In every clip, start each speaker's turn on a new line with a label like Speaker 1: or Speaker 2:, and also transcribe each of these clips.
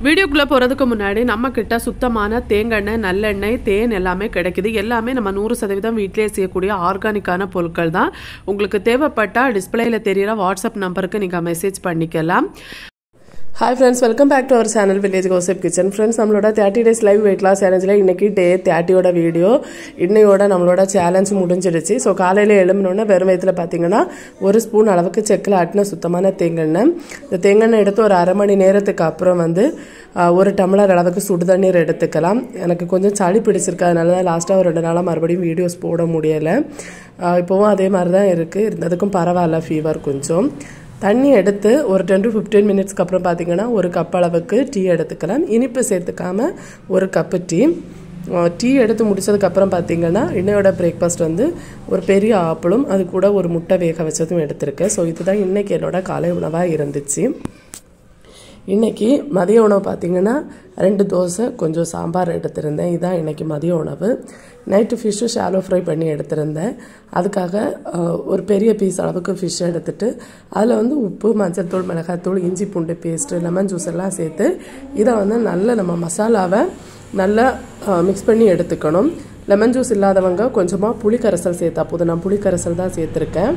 Speaker 1: வீடியோக்குள்ளே போகிறதுக்கு முன்னாடி நம்ம கிட்ட சுத்தமான தேங்காய் நல்லெண்ணெய் தேன் எல்லாமே கிடைக்குது எல்லாமே நம்ம நூறு சதவீதம் வீட்டிலே செய்யக்கூடிய ஆர்கானிக்கான பொருட்கள் தான் உங்களுக்கு தேவைப்பட்டால் டிஸ்பிளேயில் தெரியிற வாட்ஸ்அப் நம்பருக்கு நீங்கள் மெசேஜ் பண்ணிக்கலாம் hi friends welcome back to our channel village gossip kitchen friends நம்மளோட thirty days live weight loss சேலஞ்சில் இன்றைக்கி டே தேர்ட்டியோட வீடியோ இன்னையோட நம்மளோட சேலஞ்ச் முடிஞ்சிடுச்சு ஸோ காலையில் எழும்பினோன்னே வெறும் வயத்தில் பார்த்தீங்கன்னா ஒரு ஸ்பூன் அளவுக்கு செக்கில் ஆட்டின சுத்தமான தேங்காய் இந்த தேங்காய் எடுத்து ஒரு அரை மணி நேரத்துக்கு அப்புறம் வந்து ஆஹ், ஒரு டம்ளர் அளவுக்கு சுடு தண்ணீர் எடுத்துக்கலாம் எனக்கு கொஞ்சம் சளி பிடிச்சிருக்கு அதனால தான் லாஸ்ட்டாக ஒரு ரெண்டு நாளாக மறுபடியும் வீடியோஸ் போட முடியலை ஆஹ், இப்போவும் அதே மாதிரி தான் இருக்குது இருந்ததுக்கும் பரவாயில்ல ஃபீவர் கொஞ்சம் தண்ணி எடுத்து ஒரு டென் டு ஃபிஃப்டீன் மினிட்ஸ்க்கு அப்புறம் பார்த்தீங்கன்னா ஒரு கப் அளவுக்கு டீ எடுத்துக்கலாம் இனிப்பு சேர்த்துக்காம ஒரு கப்பு டீ அஹ் டீ எடுத்து முடிச்சதுக்கப்புறம் பார்த்தீங்கன்னா இன்னையோட பிரேக்ஃபாஸ்ட் வந்து ஒரு பெரிய ஆப்பிளும் அது கூட ஒரு முட்டை வேக வச்சதும் எடுத்திருக்கேன் ஸோ இதுதான் இன்னைக்கு என்னோட காலை உணவாக இருந்துச்சு இன்னைக்கு மதிய உணவு பார்த்தீங்கன்னா ரெண்டு தோசை கொஞ்சம் சாம்பார் எடுத்திருந்தேன் இதுதான் இன்னைக்கு மதிய உணவு நைட்டு ஃபிஷ்ஷு ஷாலோ ஃப்ரை பண்ணி எடுத்திருந்தேன் அதுக்காக அஹ், ஒரு பெரிய பீஸ் அளவுக்கு ஃபிஷ் எடுத்துட்டு அதில் வந்து உப்பு மஞ்சள் தூள் மிளகாத்தூள் இஞ்சி பூண்டு பேஸ்ட்டு லெமன் ஜூஸ் எல்லாம் சேர்த்து இதை வந்து நல்ல நம்ம மசாலாவை நல்லா மிக்ஸ் பண்ணி எடுத்துக்கணும் லெமன் ஜூஸ் இல்லாதவங்க கொஞ்சமாக புளி கரைசல் சேர்த்தா போதும் நான் புளி கரைசல் தான் சேர்த்துருக்கேன்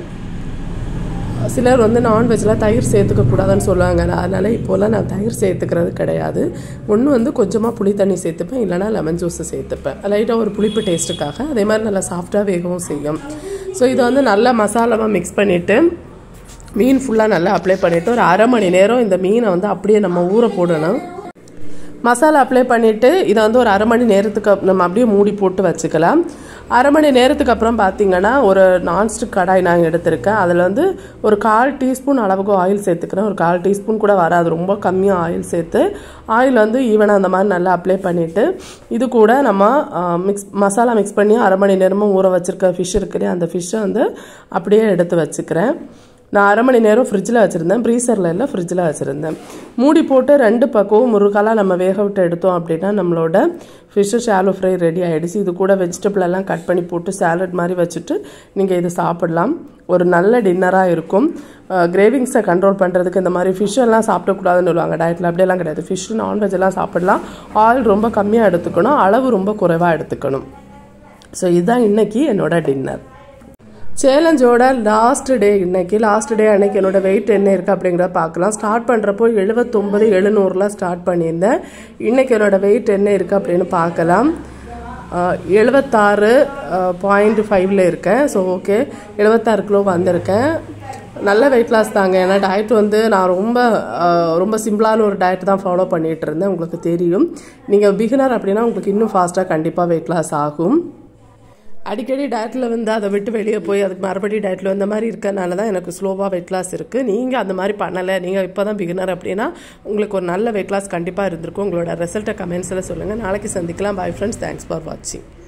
Speaker 1: சிலர் வந்து நான்வெஜ்லாம் தயிர் சேர்த்துக்க கூடாதுன்னு சொல்லுவாங்க நான் அதனால் இப்போலாம் நான் தயிர் சேர்த்துக்கிறது கிடையாது ஒன்று வந்து கொஞ்சமாக புளி தண்ணி சேர்த்துப்பேன் இல்லைனா லெமன் ஜூஸை சேர்த்துப்பேன் லைட்டாக ஒரு புளிப்பு டேஸ்ட்டுக்காக அதே மாதிரி நல்லா சாஃப்டாக வேகவும் செய்யும் ஸோ இதை வந்து நல்லா மசாலாவாக மிக்ஸ் பண்ணிவிட்டு மீன் ஃபுல்லாக நல்லா அப்ளை பண்ணிவிட்டு ஒரு அரை மணி நேரம் இந்த மீனை வந்து அப்படியே நம்ம ஊற போடணும் மசாலா அப்ளை பண்ணிவிட்டு இதை வந்து ஒரு அரை மணி நேரத்துக்கு அப்~ நம்ம அப்படியே மூடி போட்டு வச்சுக்கலாம் அரை மணி நேரத்துக்கு அப்புறம் பார்த்தீங்கன்னா ஒரு நான்ஸ்டிக் கடாய் நான் எடுத்திருக்கேன் அதில் வந்து ஒரு கால் டீஸ்பூன் அளவுக்கு ஆயில் சேர்த்துக்கிறேன் ஒரு கால் டீஸ்பூன் கூட வராது ரொம்ப கம்மியாக ஆயில் சேர்த்து ஆயில் வந்து ஈவனாக அந்த மாதிரி நல்லா அப்ளை பண்ணிவிட்டு இது கூட நம்ம மிக்ஸ் மசாலா மிக்ஸ் பண்ணி அரை மணி நேரமும் ஊற வச்சுருக்க ஃபிஷ் இருக்கு இல்லையா அந்த ஃபிஷ்ஷை வந்து அப்படியே எடுத்து வச்சுக்கிறேன் நான் அரை மணி நேரம் ஃப்ரிட்ஜில் வச்சுருந்தேன் ப்ரீசரில் இல்லை ஃப்ரிட்ஜில் வச்சுருந்தேன் மூடி போட்டு ரெண்டு பக்கமும் முருகலாக நம்ம வேக விட்டு எடுத்தோம் அப்படின்னா நம்மளோட ஃபிஷ்ஷு ஷாலோ ஃப்ரை ரெடி ஆகிடுச்சு இது கூட வெஜிடபிள் எல்லாம் கட் பண்ணி போட்டு சாலட் மாதிரி வச்சுட்டு நீங்கள் இதை சாப்பிடலாம் ஒரு நல்ல டின்னராக இருக்கும் கிரேவிங்ஸை கண்ட்ரோல் பண்ணுறதுக்கு இந்த மாதிரி ஃபிஷ் எல்லாம் சாப்பிடக்கூடாதுன்னு சொல்லுவாங்க டயட்டில் அப்படியெல்லாம் கிடையாது ஃபிஷ் நான்வெஜ் எல்லாம் சாப்பிடலாம் ஆயில் ரொம்ப கம்மியாக எடுத்துக்கணும் அளவு ரொம்ப குறைவாக எடுத்துக்கணும் ஸோ இதுதான் இன்னைக்கு என்னோட டின்னர் சேலஞ்சோட லாஸ்ட் டே இன்னைக்கு லாஸ்ட் டே அன்னைக்கு என்னோட வெயிட் என்ன இருக்குது அப்படிங்கிறத பார்க்கலாம் ஸ்டார்ட் பண்ணுறப்போ எழுபத்தொம்பது எழுநூறுல ஸ்டார்ட் பண்ணியிருந்தேன் இன்னைக்கு என்னோட வெயிட் என்ன இருக்குது அப்படின்னு பார்க்கலாம் அஹ், எழுபத்தாறு பாயிண்ட் ஃபைவ்ல இருக்கேன் ஸோ ஓகே எழுபத்தாறு கிலோ வந்திருக்கேன் நல்ல வெயிட் லாஸ் தாங்க ஏன்னா டயட் வந்து நான் ரொம்ப அஹ், ரொம்ப சிம்பிளான ஒரு டயட் தான் ஃபாலோ பண்ணிட்டு இருந்தேன் உங்களுக்கு தெரியும் நீங்கள் பிகினர் அப்படின்னா உங்களுக்கு இன்னும் ஃபாஸ்ட்டாக கண்டிப்பாக வெயிட் லாஸ் ஆகும் அடிக்கடி டயட்டில் வந்து அதை விட்டு வெளியே போய் அதுக்கு மறுபடியும் டயட்டில் இந்த மாதிரி இருக்கறனால தான் எனக்கு ஸ்லோவாக வெயிட் லாஸ் இருக்குது நீங்கள் அந்த மாதிரி பண்ணலை நீங்கள் இப்போ தான் பிகினர் அப்படின்னா உங்களுக்கு ஒரு நல்ல வெயிட் லாஸ் கண்டிப்பாக இருந்திருக்கும் உங்களோட ரிசல்ட்டை கமெண்ட்ஸில் சொல்லுங்கள் நாளைக்கு சந்திக்கலாம் பை ஃப்ரெண்ட்ஸ் தேங்க்ஸ் ஃபார் வாட்சிங்